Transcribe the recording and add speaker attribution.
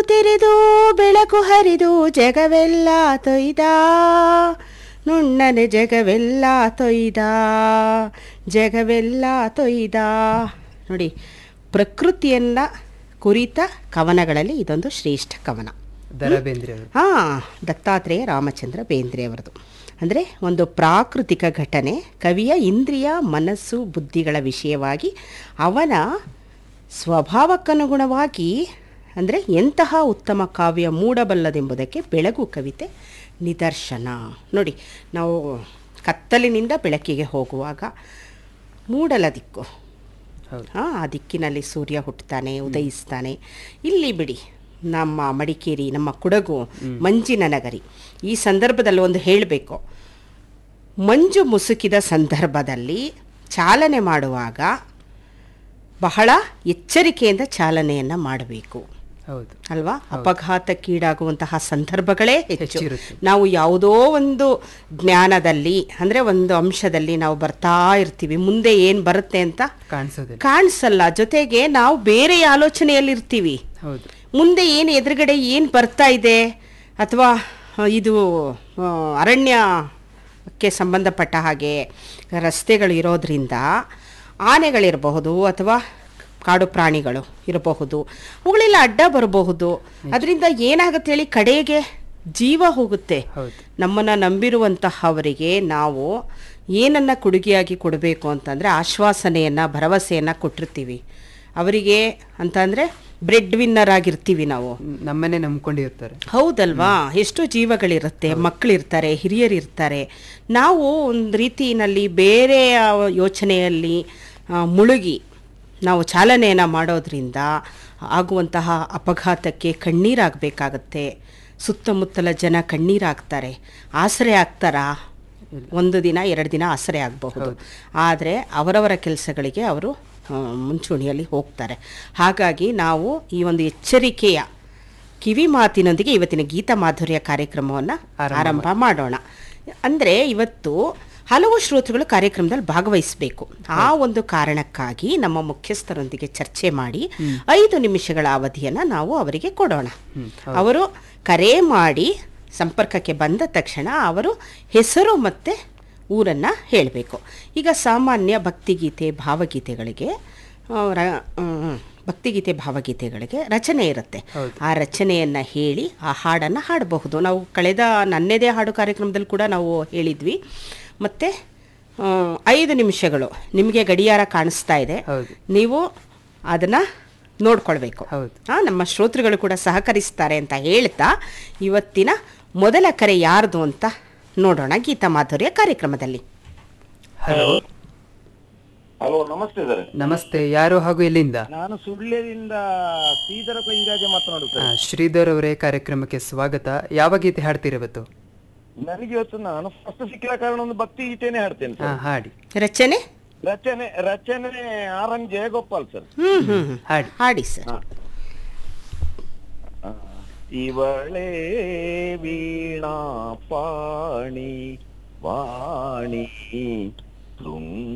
Speaker 1: ತೆರೆದು ಬೆಳಕು ಹರಿದು ಜಗವೆಲ್ಲ ತೊಯ್ದ ನುಣ್ಣನೆ ಜಗವೆಲ್ಲ ತೊಯ್ದ ಜಗವೆಲ್ಲ ತೊಯ್ದ ನೋಡಿ ಪ್ರಕೃತಿಯನ್ನ ಕುರಿತ ಕವನಗಳಲ್ಲಿ ಇದೊಂದು ಶ್ರೇಷ್ಠ ಕವನ
Speaker 2: ದರ ಬೇಂದ್ರೆ ಅವರು
Speaker 1: ಹಾಂ ದತ್ತಾತ್ರೇಯ ರಾಮಚಂದ್ರ ಬೇಂದ್ರೆ ಅವರದು ಅಂದರೆ ಒಂದು ಪ್ರಾಕೃತಿಕ ಘಟನೆ ಕವಿಯ ಇಂದ್ರಿಯ ಮನಸ್ಸು ಬುದ್ಧಿಗಳ ವಿಷಯವಾಗಿ ಅವನ ಸ್ವಭಾವಕ್ಕನುಗುಣವಾಗಿ ಅಂದರೆ ಎಂತಹ ಉತ್ತಮ ಕಾವ್ಯ ಮೂಡಬಲ್ಲದೆಂಬುದಕ್ಕೆ ಬೆಳಗು ಕವಿತೆ ನಿದರ್ಶನ ನೋಡಿ ನಾವು ಕತ್ತಲಿನಿಂದ ಬೆಳಕಿಗೆ ಹೋಗುವಾಗ ಮೂಡಲ ದಿಕ್ಕು
Speaker 2: ಹೌದು
Speaker 1: ಹಾಂ ಆ ದಿಕ್ಕಿನಲ್ಲಿ ಸೂರ್ಯ ಹುಟ್ಟುತ್ತಾನೆ ಉದಯಿಸ್ತಾನೆ ಇಲ್ಲಿ ಬಿಡಿ ನಮ್ಮ ಮಡಿಕೇರಿ ನಮ್ಮ ಕುಡಗು ಮಂಜಿನ ನಗರಿ ಈ ಸಂದರ್ಭದಲ್ಲಿ ಒಂದು ಹೇಳಬೇಕು ಮಂಜು ಮುಸುಕಿದ ಸಂದರ್ಭದಲ್ಲಿ ಚಾಲನೆ ಮಾಡುವಾಗ ಬಹಳ ಎಚ್ಚರಿಕೆಯಿಂದ ಚಾಲನೆಯನ್ನು ಮಾಡಬೇಕು
Speaker 2: ಹೌದು
Speaker 1: ಅಲ್ವಾ ಅಪಘಾತಕ್ಕೀಡಾಗುವಂತಹ ಸಂದರ್ಭಗಳೇ ಹೆಚ್ಚು
Speaker 2: ಹೆಚ್ಚಿರುತ್ತೆ.
Speaker 1: ನಾವು ಯಾವುದೋ ಒಂದು ಜ್ಞಾನದಲ್ಲಿ ಅಂದರೆ ಒಂದು ಅಂಶದಲ್ಲಿ ನಾವು ಬರ್ತಾ ಇರ್ತೀವಿ ಮುಂದೆ ಏನು ಬರುತ್ತೆ ಅಂತ
Speaker 2: ಕಾಣಿಸೋದಿಲ್ಲ
Speaker 1: ಕಾಣಿಸಲ್ಲ ಜೊತೆಗೆ ನಾವು ಬೇರೆ ಆಲೋಚನೆಯಲ್ಲಿರ್ತೀವಿ
Speaker 2: ಹೌದು
Speaker 1: ಮುಂದೆ ಏನು ಎದುರುಗಡೆ ಏನು ಬರ್ತಾ ಇದೆ ಅಥವಾ ಆ, ಇದು ಆ, ಅರಣ್ಯಕ್ಕೆ ಸಂಬಂಧಪಟ್ಟ ಹಾಗೆ ರಸ್ತೆಗಳು ಇರೋದ್ರಿಂದ ಆನೆಗಳಿರಬಹುದು ಅಥವಾ ಕಾಡು ಪ್ರಾಣಿಗಳು ಇರಬಹುದು ಅವುಗಳೆಲ್ಲ ಅಡ್ಡ ಬರಬಹುದು ಅದರಿಂದ ಏನಾಗುತ್ತೆ ಹೇಳಿ ಕಡೆಗೆ ಜೀವ ಹೋಗುತ್ತೆ
Speaker 2: ಹೌದು
Speaker 1: ನಮ್ಮನ್ನು ನಂಬಿರುವಂತಹವರಿಗೆ ನಾವು ಏನನ್ನ ಕೊಡುಗೆಯಾಗಿ ಕೊಡಬೇಕು ಅಂತಂದರೆ ಆಶ್ವಾಸನೆಯನ್ನು ಭರವಸೆಯನ್ನು ಕೊಟ್ಟಿರ್ತೀವಿ ಅವರಿಗೆ ಅಂತಂದರೆ ಬ್ರೆಡ್ ವಿನ್ನರ್ ಆಗಿರ್ತೀವಿ ನಾವು
Speaker 2: ನಮ್ಮನ್ನೇ ನಂಬ್ಕೊಂಡಿರ್ತಾರೆ
Speaker 1: ಹೌದಲ್ವಾ ಎಷ್ಟು ಜೀವಗಳಿರುತ್ತೆ ಮಕ್ಕಳಿರ್ತಾರೆ ಹಿರಿಯರಿರ್ತಾರೆ ನಾವು ಒಂದು ರೀತಿಯಲ್ಲಿ ಬೇರೆಯ ಯೋಚನೆಯಲ್ಲಿ ಆ, ಮುಳುಗಿ ನಾವು ಚಾಲನೆಯನ್ನು ಮಾಡೋದ್ರಿಂದ ಆಗುವಂತಹ ಅಪಘಾತಕ್ಕೆ ಕಣ್ಣೀರಾಗಬೇಕಾಗತ್ತೆ ಸುತ್ತಮುತ್ತಲ ಜನ ಕಣ್ಣೀರಾಗ್ತಾರೆ ಆಸರೆ ಆಗ್ತಾರಾ ಒಂದು ದಿನ ಎರಡು ದಿನ ಆಸರೆ ಆಗಬಹುದು ಆದರೆ ಅವರವರ ಕೆಲಸಗಳಿಗೆ ಅವರು ಆ, ಮುಂಚೂಣಿಯಲ್ಲಿ ಹೋಗ್ತಾರೆ ಹಾಗಾಗಿ ನಾವು ಈ ಒಂದು ಎಚ್ಚರಿಕೆಯ ಕಿವಿ ಮಾತಿನೊಂದಿಗೆ ಇವತ್ತಿನ ಗೀತ ಮಾಧುರ್ಯ ಕಾರ್ಯಕ್ರಮವನ್ನು
Speaker 2: ಆರಂಭ
Speaker 1: ಆರಂಭ ಮಾಡೋಣ ಅಂದರೆ ಇವತ್ತು ಹಲವು ಶ್ರೋತೃಗಳು ಕಾರ್ಯಕ್ರಮದಲ್ಲಿ ಭಾಗವಹಿಸಬೇಕು ಆ ಒಂದು ಕಾರಣಕ್ಕಾಗಿ ನಮ್ಮ ಮುಖ್ಯಸ್ಥರೊಂದಿಗೆ ಚರ್ಚೆ ಮಾಡಿ ಐದು ನಿಮಿಷಗಳ ಅವಧಿಯನ್ನು ನಾವು ಅವರಿಗೆ ಕೊಡೋಣ ಅವರು ಕರೆ ಮಾಡಿ ಸಂಪರ್ಕಕ್ಕೆ ಬಂದ ತಕ್ಷಣ ಅವರು ಹೆಸರು ಮತ್ತು ಊರನ್ನು ಹೇಳಬೇಕು ಈಗ ಸಾಮಾನ್ಯ ಭಕ್ತಿಗೀತೆ ಭಾವಗೀತೆಗಳಿಗೆ ಆ, ರ- ಹ್ಮ್, ಭಕ್ತಿಗೀತೆ ಭಾವಗೀತೆಗಳಿಗೆ ರಚನೆ ಇರುತ್ತೆ
Speaker 2: ಹೌದು.
Speaker 1: ಆ ರಚನೆಯನ್ನು ಹೇಳಿ ಆ ಹಾಡನ್ನು ಹಾಡಬಹುದು ನಾವು ಕಳೆದ ನನ್ನೆದೇ ಹಾಡು ಕಾರ್ಯಕ್ರಮದಲ್ಲಿ ಕೂಡ ನಾವು ಹೇಳಿದ್ವಿ ಮತ್ತು ಐದು ನಿಮಿಷಗಳು ನಿಮಗೆ ಗಡಿಯಾರ ಕಾಣಿಸ್ತಾ ಇದೆ
Speaker 2: ಹೌದು
Speaker 1: ನೀವು ಅದನ್ನು ನೋಡ್ಕೊಳ್ಬೇಕು
Speaker 2: ಹೌದು
Speaker 1: ಆ, ನಮ್ಮ ಶ್ರೋತೃಗಳು ಕೂಡ ಸಹಕರಿಸ್ತಾರೆ ಅಂತ ಹೇಳ್ತಾ ಇವತ್ತಿನ ಮೊದಲ ಕರೆ ಯಾರ್ದು ಅಂತ ನೋಡೋಣ ಗೀತಾ ಮಾಧುರ್ಯ ಕಾರ್ಯಕ್ರಮದಲ್ಲಿ
Speaker 2: ಹಲೋ
Speaker 3: ಹಲೋ ನಮಸ್ತೆ ಸರ್
Speaker 2: ನಮಸ್ತೆ ಯಾರು ಹಾಗೂ ಎಲ್ಲಿಂದ
Speaker 3: ನಾನು ಸುಳ್ಯದಿಂದ ಶ್ರೀಧರ ಕೊಯ್ರಾಜೆ ಮಾತನಾಡುದು
Speaker 2: ಆ,
Speaker 3: ಸರ್
Speaker 2: ಶ್ರೀಧರ್ ಅವರೇ ಕಾರ್ಯಕ್ರಮಕ್ಕೆ ಸ್ವಾಗತ ಯಾವ ಗೀತೆ ಹಾಡ್ತಿರವತ್ತು
Speaker 3: ನನಗೆ ಇವತ್ತು ನಾನು ಫಸ್ಟ್ ಸಿಕ್ಕಿದ ಕಾರಣ ಒಂದು ಭಕ್ತಿ ಗೀತೆನೆ ಹಾಡ್ತೇನೆ
Speaker 2: ಹಾ
Speaker 3: ಸರ್
Speaker 2: ಹಾಡಿ
Speaker 1: ರಚನೆ
Speaker 3: ರಚನೆ ರಚನೆ ಆರ್ ಎಂ ಜಯಗೋಪಾಲ್ ಸರ್
Speaker 1: ಹ್ಮ್ ಹ್ಮ್ ಹ್ಮ್.
Speaker 2: ಹಾಡಿ
Speaker 1: ಹಾಡಿ ಸರ್
Speaker 3: ಆ, ಇವಳೇ ವೀಣಾ ಪಾಣಿ ವಾಣಿ ತುಂಗ